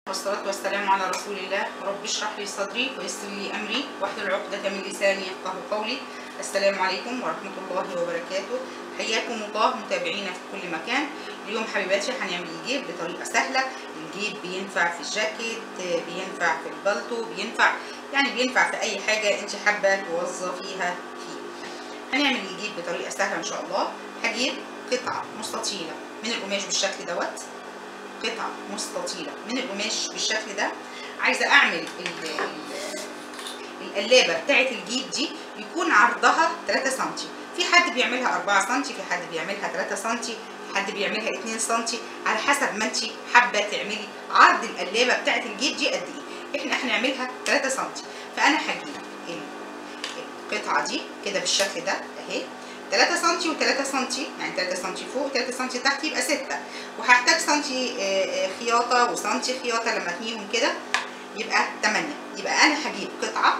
والصلاة والسلام على رسول الله رب اشرح لي صدري ويسر لي أمري واحلل عقدة من لساني يفقه قولي السلام عليكم ورحمة الله وبركاته حياكم الله متابعينا في كل مكان اليوم حبيباتي هنعمل الجيب بطريقة سهلة الجيب بينفع في الجاكيت بينفع في البلطو بينفع يعني بينفع في أي حاجة انت حابة توظفيها فيه هنعمل الجيب بطريقة سهلة إن شاء الله هجيب قطعة مستطيلة من القماش بالشكل دوت قطعة مستطيلة من القماش بالشكل ده عايزة أعمل القلابة بتاعة الجيب دي يكون عرضها 3 سم في حد بيعملها 4 سم في حد بيعملها 3 سم في حد بيعملها 2 سم على حسب ما انت حابة تعملي عرض القلابة بتاعة الجيب دي قد ايه احنا هنعملها 3 سم فأنا هجيب القطعة دي كده بالشكل ده اهي 3 سم و3 سم يعني 3 سم فوق و3 سم تحت يبقى 6 وهحتاج سم خياطه وسم خياطه لما اتنيهم كده يبقى 8 يبقى انا هجيب قطعه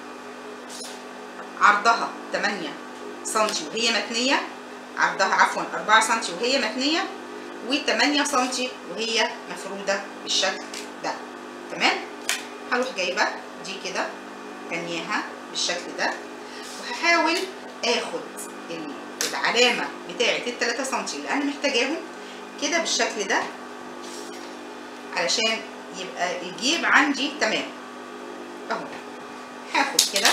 عرضها 8 سم وهي متنيه عرضها عفوا 4 سم وهي متنيه و8 سم وهي مفروده بالشكل ده تمام هروح جايبه دي كده تانياها بالشكل ده وهحاول اخد العلامه بتاعه ال 3 سم اللي انا محتاجاهم كده بالشكل ده علشان يبقى الجيب عندي تمام اهو هاخد كده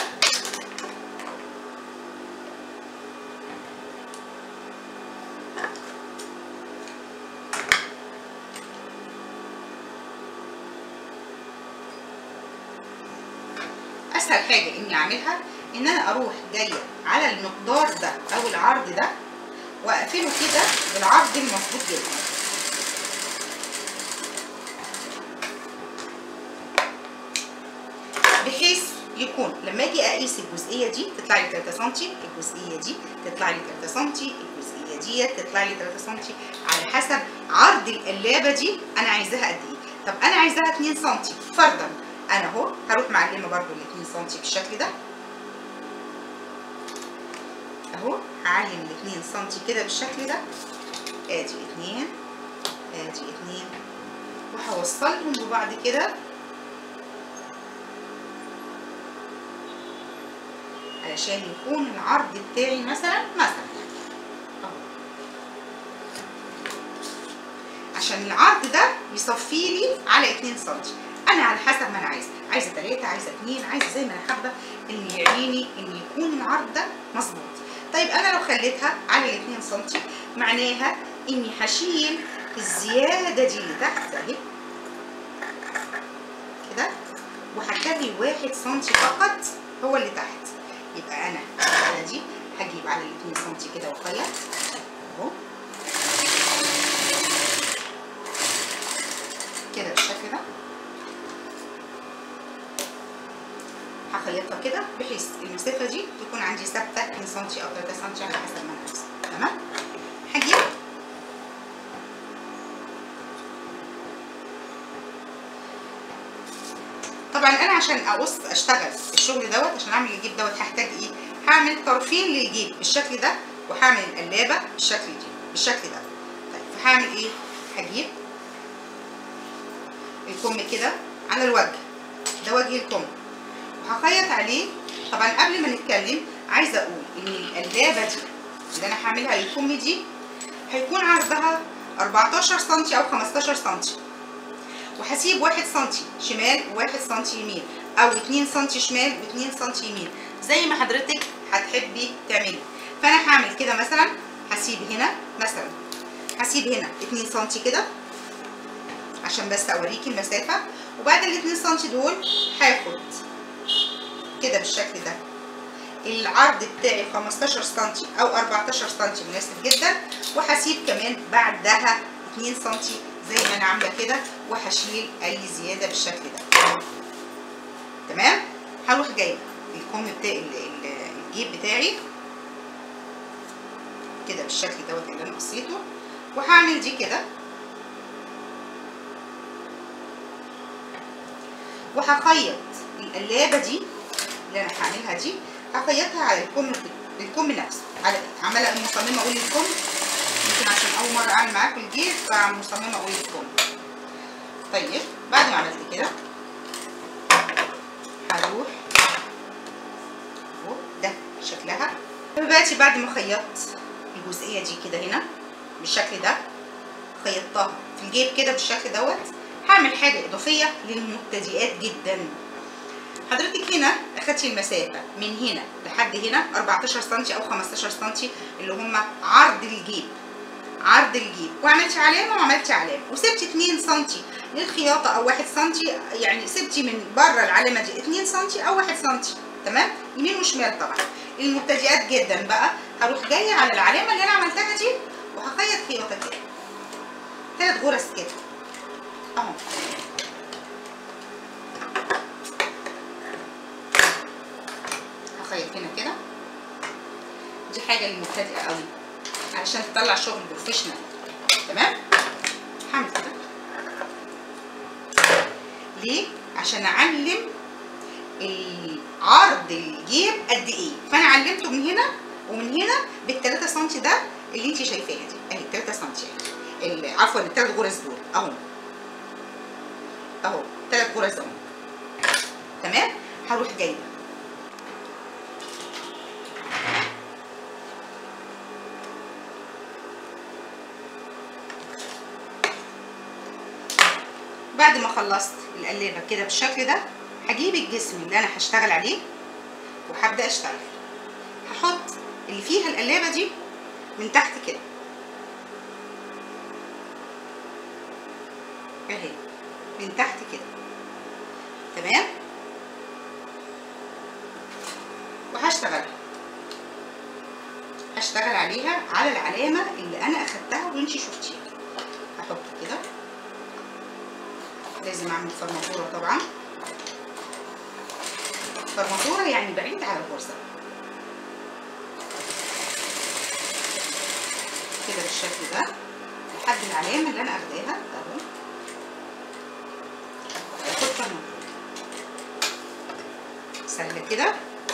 اسهل حاجه اني اعملها ان انا اروح جايه على المقدار ده او العرض ده واقفله كده بالعرض المظبوط جدا بحيث يكون لما اجي اقيس الجزئيه دي تطلع لي 3 سم الجزئيه دي تطلع لي 3 سم الجزئيه دي تطلع لي 3 سم على حسب عرض القلابه دي انا عايزاها قد ايه طب انا عايزاها 2 سم فرضا انا اهو هروح معلمه برده ال 2 سم بالشكل ده اهو هعلم ال 2 سم كده بالشكل ده ادي 2 ادي 2 وهوصلهم ببعض كده علشان يكون العرض بتاعي مثلا مثلا اهو عشان العرض ده يصفي لي على 2 سم انا على حسب ما انا عايزه عايزه 3 عايزه 2 عايزه زي ما انا حابه ان يعيني ان يكون العرض ده مظبوط طيب انا لو خليتها على ال 2 سم معناها اني هشيل الزياده دي اللي تحت اهي كده وهخلي 1 سم فقط هو اللي تحت يبقى انا الحاله دي هجيب على ال 2 سم كده واخيط اهو كده بالشكل ده هخيطها كده بحيث المسافه دي تكون عندي ثابته 2 سم او 3 سم على حسب ما انا عايزه تمام هجيب طبعا انا عشان اقص اشتغل الشغل دوت عشان اعمل الجيب دوت هحتاج ايه هعمل طرفين للجيب بالشكل ده وهعمل القلابه بالشكل دي بالشكل ده طيب فهعمل ايه هجيب الكم كده على الوجه ده وجه الكم وهخيط عليه طبعا قبل ما نتكلم عايزه اقول ان القلابه دي اللي انا هعملها للكم دي هيكون عرضها 14 سم او 15 سم وهسيب 1 سم شمال و1 سم يمين او 2 سم شمال و2 سم يمين زي ما حضرتك هتحبي تعملي فانا هعمل كده مثلا هسيب هنا مثلا هسيب هنا 2 سم كده عشان بس اوريكي المسافه وبعد ال 2 سم دول هاخد كده بالشكل ده العرض بتاعي 15 سم او 14 سم مناسب جدا وهسيب كمان بعدها 2 سم زي ما انا عامله كده وهشيل اي زياده بالشكل ده تمام هروح جايبه الكم بتاعي الجيب بتاعي كده بالشكل دوت اللي انا قصيته وهعمل دي كده وهخيط القلابه دي اللي انا هعملها دي هخيطها على الكم الكم نفسه على عماله مصممه اقول الكم يمكن عشان اول مره اعمل معاكم الجيب فمصممه اقول الكم طيب بعد ما عملت كده هروح اهو ده شكلها دلوقتي بعد ما خيطت الجزئيه دي كده هنا بالشكل ده خيطتها في الجيب كده بالشكل دوت هعمل حاجه اضافيه للمبتدئات جدا حضرتك هنا اخدتي المسافه من هنا لحد هنا 14 سم او 15 سم اللي هم عرض الجيب عرض الجيب وعملتي علامه وعملتي علامه وسبتي 2 سم للخياطه او 1 سم يعني سبتي من بره العلامه دي 2 سم او 1 سم تمام يمين وشمال طبعا المبتدئات جدا بقى هروح جايه على العلامه اللي انا عملتها دي وهخيط خياطه كده ثلاث غرز كده اهو هخيط هنا كده دي حاجه للمبتدئه قوي علشان تطلع شغل بروفيشنال تمام هعمل كده ليه عشان اعلم عرض الجيب قد ايه فانا علمته من هنا ومن هنا بال3 سم ده اللي انت شايفاها دي اهي 3 سم اهي عفوا الثلاث غرز دول اهو اهو ثلاث غرز اهو تمام هروح جايبه بعد ما خلصت القلابه كده بالشكل ده هجيب الجسم اللي انا هشتغل عليه وهبدا اشتغل هحط اللي فيها القلابه دي من تحت كده اهي من تحت كده تمام وهشتغلها هشتغل عليها على العلامه اللي انا اخدتها وانتي شفتيها هحط كده لازم اعمل فرماتوره طبعا فرماتوره يعني بعيد على الغرزه كده بالشكل ده لحد العلامه اللي انا اخداها اهو اخد فرماتوره سهله كده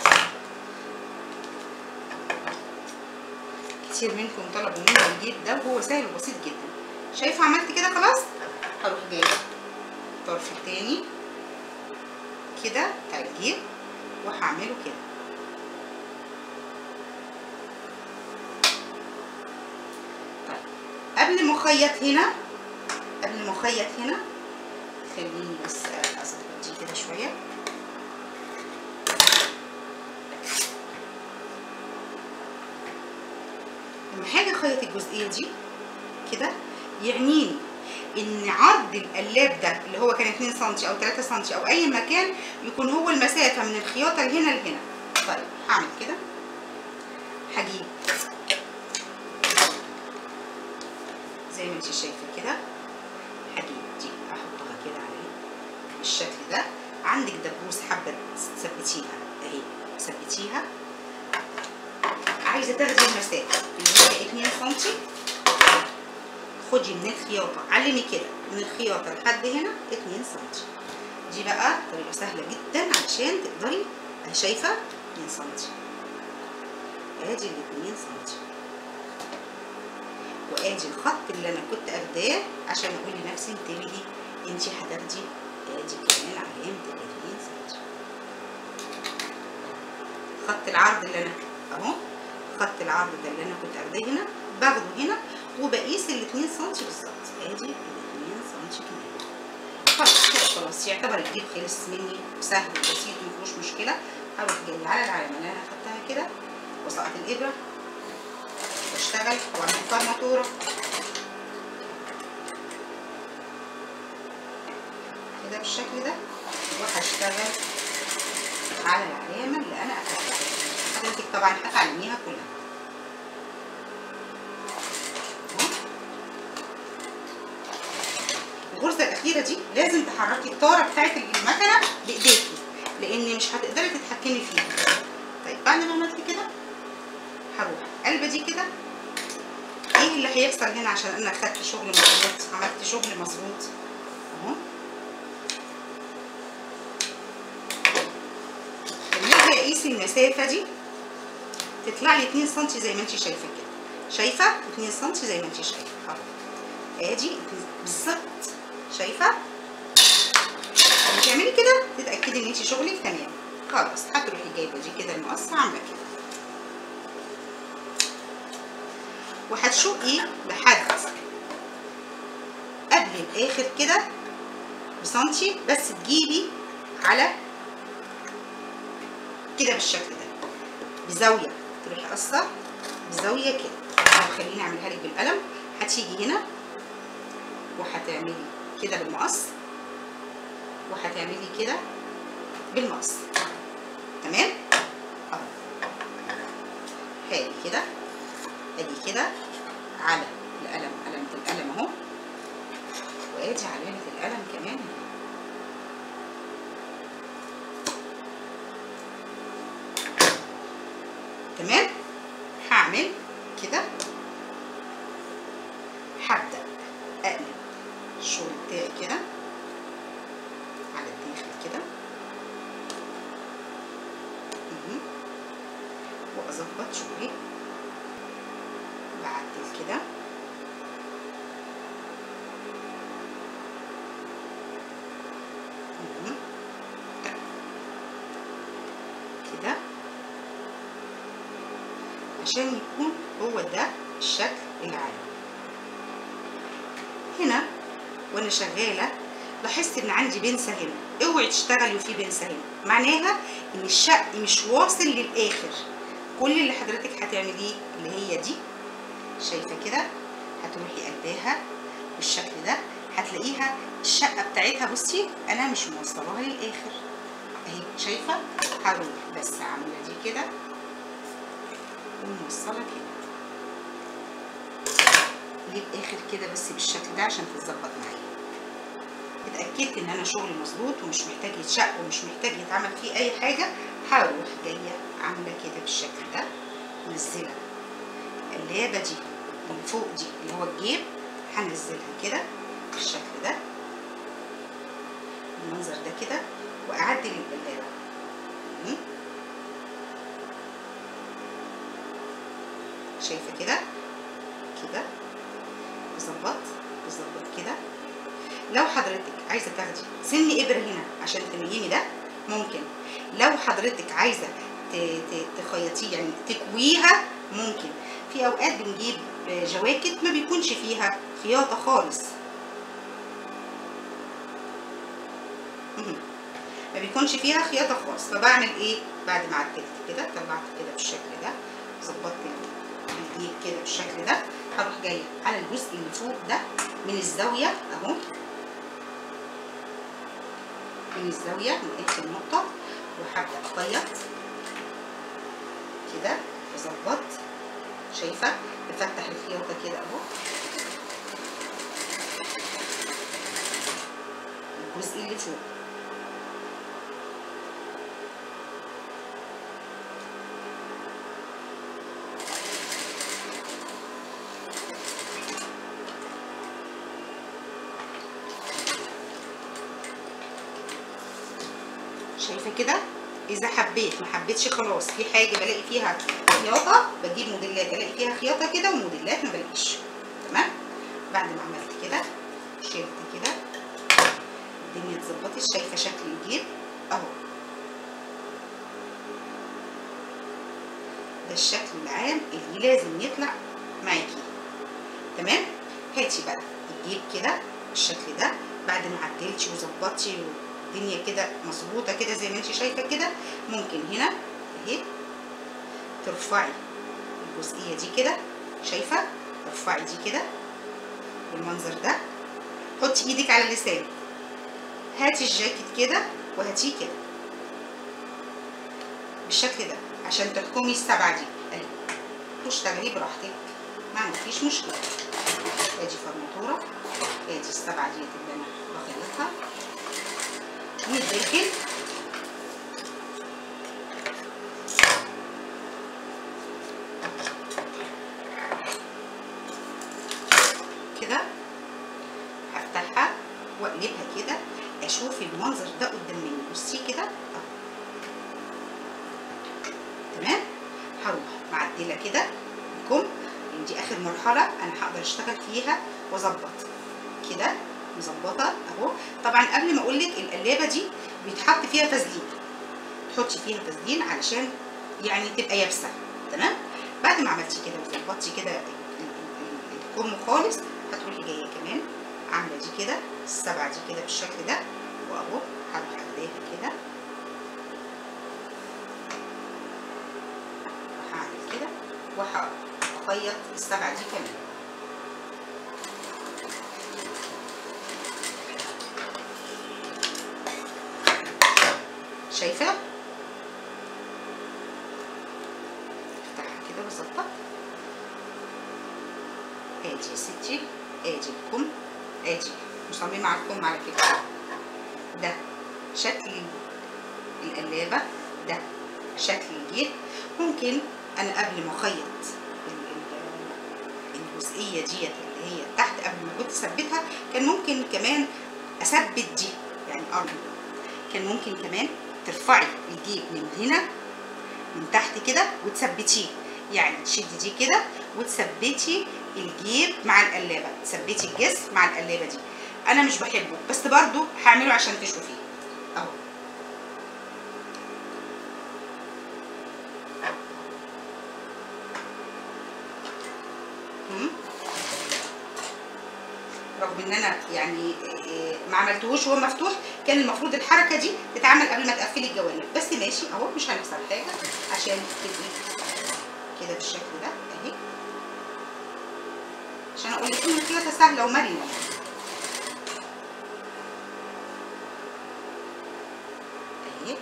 كتير منكم طلبوا مني الجيب ده وهو سهل وبسيط جدا شايفه عملت كده خلاص هروح جايبه الطرف التاني كده بتاع الجيب وهعمله كده طيب قبل ما اخيط هنا قبل ما اخيط هنا خليني بس اظبط دي كده شويه لما هاجي اخيط الجزئيه دي كده يعنيني ان عرض القلاب ده اللي هو كان 2 سم او 3 سم او اي مكان يكون هو المسافه من الخياطه لهنا لهنا طيب هعمل كده هجيب زي ما انت شايفه كده هجيب دي احطها كده عليه بالشكل ده عندك دبوس حابه تثبتيها اهي ثبتيها عايزه تاخدي المسافه اللي هي 2 سم خدي من الخياطة علمي كده من الخياطة لحد هنا 2 سم دي بقى طريقة سهلة جدا عشان تقدري شايفة 2 سم ادي ال 2 سم وادي الخط اللي انا كنت اخداه عشان اقول لنفسي انتبهي انتي هتاخدي ادي كمان علامة ال 2 سم خط العرض اللي انا اهو خط العرض ده اللي انا كنت اخداه هنا باخده هنا وبقيس ال 2 سم بالظبط ادي ال 2 سم كده خلاص كده خلاص يعتبر الجيب خلص مني سهل وبسيط مفيهوش مشكله هروح جاي على العلامه اللي انا اخدتها كده وسقط الابره واشتغل واعمل فرماتوره كده بالشكل ده وهشتغل على العلامه اللي انا اخدتها حضرتك طبعا هتعلميها كلها الغرزه الاخيره دي لازم تحركي الطاره بتاعت المكنه بايديكي لان مش هتقدري تتحكمي فيها طيب بعد ما عملت كده هروح قلبه دي كده ايه اللي هيحصل هنا عشان انا خدت شغل مظبوط عملت شغل مظبوط اهو لما اجي اقيس المسافه دي تطلع لي 2 سم زي ما انت شايفه كده شايفه 2 سم زي ما انت شايفه اهو ادي بالظبط شايفه لما تعملي كده تتاكدي ان انت شغلك تمام خلاص هتروحي جايبه دي كده المقص عامله كده وهتشقي لحد قبل الاخر كده بسنتي بس تجيبي على كده بالشكل ده بزاويه تروحي قصه بزاويه كده أو خليني اعملها لك بالقلم هتيجي هنا وهتعملي كده بالمقص وهتعملي كده بالمقص تمام اهو هادي كده ادي كده على القلم قلمة القلم اهو وادي علامة القلم كمان تمام هعمل كده هبدأ اقلب الشغل بتاعي كده على الداخل كده مهم. واظبط شغلي بعدل كده مهم. كده عشان يكون هو ده الشكل العام هنا وانا شغاله لاحظت ان عندي بنسه هنا اوعي تشتغلي وفي بنسه هنا معناها ان الشق مش واصل للاخر كل اللي حضرتك هتعمليه اللي هي دي شايفه كده هتروحي قداها بالشكل ده هتلاقيها الشقه بتاعتها بصي انا مش موصلاها للاخر اهي شايفه هروح بس عامله دي كده وموصله كده للاخر كده بس بالشكل ده عشان تتظبط معايا اتاكدت ان انا شغلي مظبوط ومش محتاج يتشق ومش محتاج يتعمل فيه اي حاجه هروح جايه عامله كده بالشكل ده منزله القلابه دي من فوق دي اللي هو الجيب هنزلها كده بالشكل ده المنظر ده كده واعدل القلابه مم. شايفه كده كده بظبط بظبط كده لو حضرتك عايزه تاخدي سن ابره هنا عشان تنيمي ده ممكن لو حضرتك عايزه ت- ت- تخيطيه يعني تكويها ممكن في اوقات بنجيب جواكت ما بيكونش فيها خياطه خالص مهم. ما بيكونش فيها خياطه خالص فبعمل ايه بعد ما عدلت كده طلعت كده بالشكل ده ظبطت الجيب كده بالشكل ده هروح جايه على الجزء اللي فوق ده من الزاويه اهو من الزاويه من اخر نقطه وهبدا اخيط كده اظبط شايفه بفتح الخياطه كده اهو الجزء اللي فوق شايفه كده اذا حبيت ما حبيتش خلاص في حاجه بلاقي فيها خياطه بجيب موديلات الاقي فيها خياطه كده وموديلات ما بلاقيش تمام بعد ما عملت كده شلت كده الدنيا اتظبطت شايفه شكل الجيب اهو ده الشكل العام اللي لازم يطلع معاكي تمام هاتي بقى الجيب كده بالشكل ده بعد ما عدلتي وظبطتي الدنيا كده مظبوطه كده زي ما انت شايفه كده ممكن هنا اهي ترفعي الجزئيه دي كده شايفه ترفعي دي كده بالمنظر ده حطي ايدك على اللسان هاتي الجاكيت كده وهاتيه كده بالشكل ده عشان تحكمي السبعه دي اهي واشتغلي براحتك ما عندكيش مشكله ادي فرماتوره ادي السبعه ديت اللي انا بخيطها من الداخل كده هفتحها واقلبها كده اشوف المنظر ده قدام مني بصي كده اهو تمام هروح معدله كده الكم دي اخر مرحله انا هقدر اشتغل فيها واظبط كده مظبطه اهو طبعا قبل ما اقول لك القلابه دي بيتحط فيها فازلين تحطي فيها فازلين علشان يعني تبقى يابسه تمام بعد ما عملتي كده وظبطتي كده ال- ال- ال- الكم خالص هتروحي جايه كمان عامله دي كده السبعه دي كده بالشكل ده واهو هروح اخداها كده هعمل كده وهخيط السبعه دي كمان شايفه افتحها كده بالظبط ادي يا ستي ادي الكم ادي مصممه على الكم على فكره ده شكل القلابه ده شكل الجيب ممكن انا قبل ما اخيط ال- ال- الجزئيه ديت اللي هي تحت قبل ما كنت اثبتها كان ممكن كمان اثبت دي يعني ارض كان ممكن كمان ترفعي الجيب من هنا من تحت كده وتثبتيه يعني تشدي دي كده وتثبتي الجيب مع القلابه تثبتي الجسم مع القلابه دي انا مش بحبه بس برضو هعمله عشان تشوفيه اهو هم؟ رغم ان انا يعني إيه، ما عملتهوش وهو مفتوح كان المفروض الحركه دي تتعمل قبل ما تقفلي الجوانب بس ماشي اهو مش هنخسر حاجه عشان تبقي كده بالشكل ده اهي عشان اقول لك ان الخياطه سهله ومرنه اهي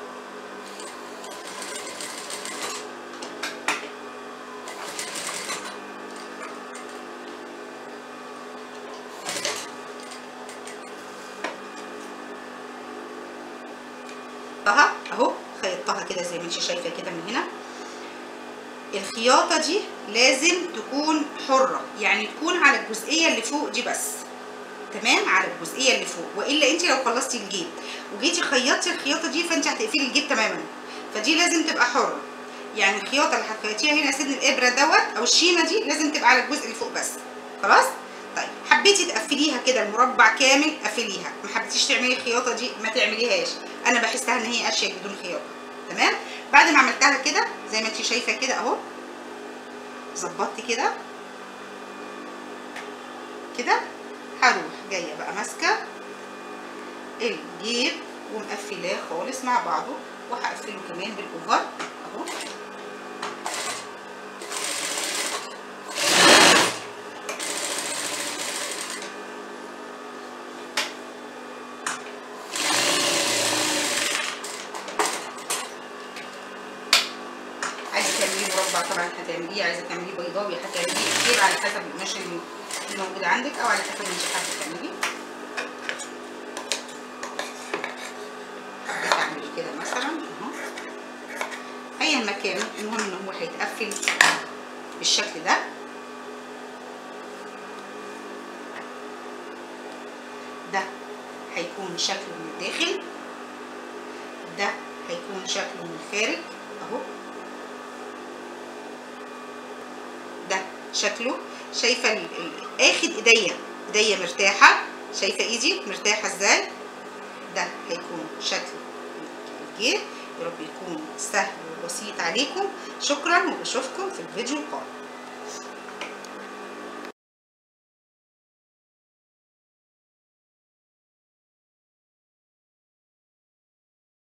خيطتها اهو خيطتها كده زي ما انت شايفه كده من هنا الخياطه دي لازم تكون حره يعني تكون على الجزئيه اللي فوق دي بس تمام على الجزئيه اللي فوق والا انت لو خلصتي الجيب وجيتي خيطتي الخياطه دي فانت هتقفلي الجيب تماما فدي لازم تبقى حره يعني الخياطه اللي هتخيطيها هنا سن الابره دوت او الشيمه دي لازم تبقى على الجزء اللي فوق بس خلاص طيب حبيتي تقفليها كده المربع كامل قفليها ما حبيتيش تعملي الخياطه دي ما تعمليهاش انا بحسها ان هي اشيك بدون خياطه تمام بعد ما عملتها كده زي ما انت شايفه كده اهو ظبطت كده كده هروح جايه بقى ماسكه الجيب ومقفلاه خالص مع بعضه وهقفله كمان بالاوفر اهو عايزه تعمليه مربع طبعا هتعمليه عايزه تعمليه بيضاوي هتعمليه كتير على حسب القماش اللي موجود عندك او على حسب اللي انت حابه تعمليه حبيت اعمل كده مثلا اهو ايا ما كان المهم ان هو هيتقفل بالشكل ده ده هيكون شكله من الداخل ده هيكون شكله من الخارج اهو ده شكله شايفه ال- ال- اخد ايديا ايديا مرتاحه شايفه ايدي مرتاحه ازاي ده هيكون شكل الجيب يا رب يكون سهل وبسيط عليكم شكرا وبشوفكم في الفيديو القادم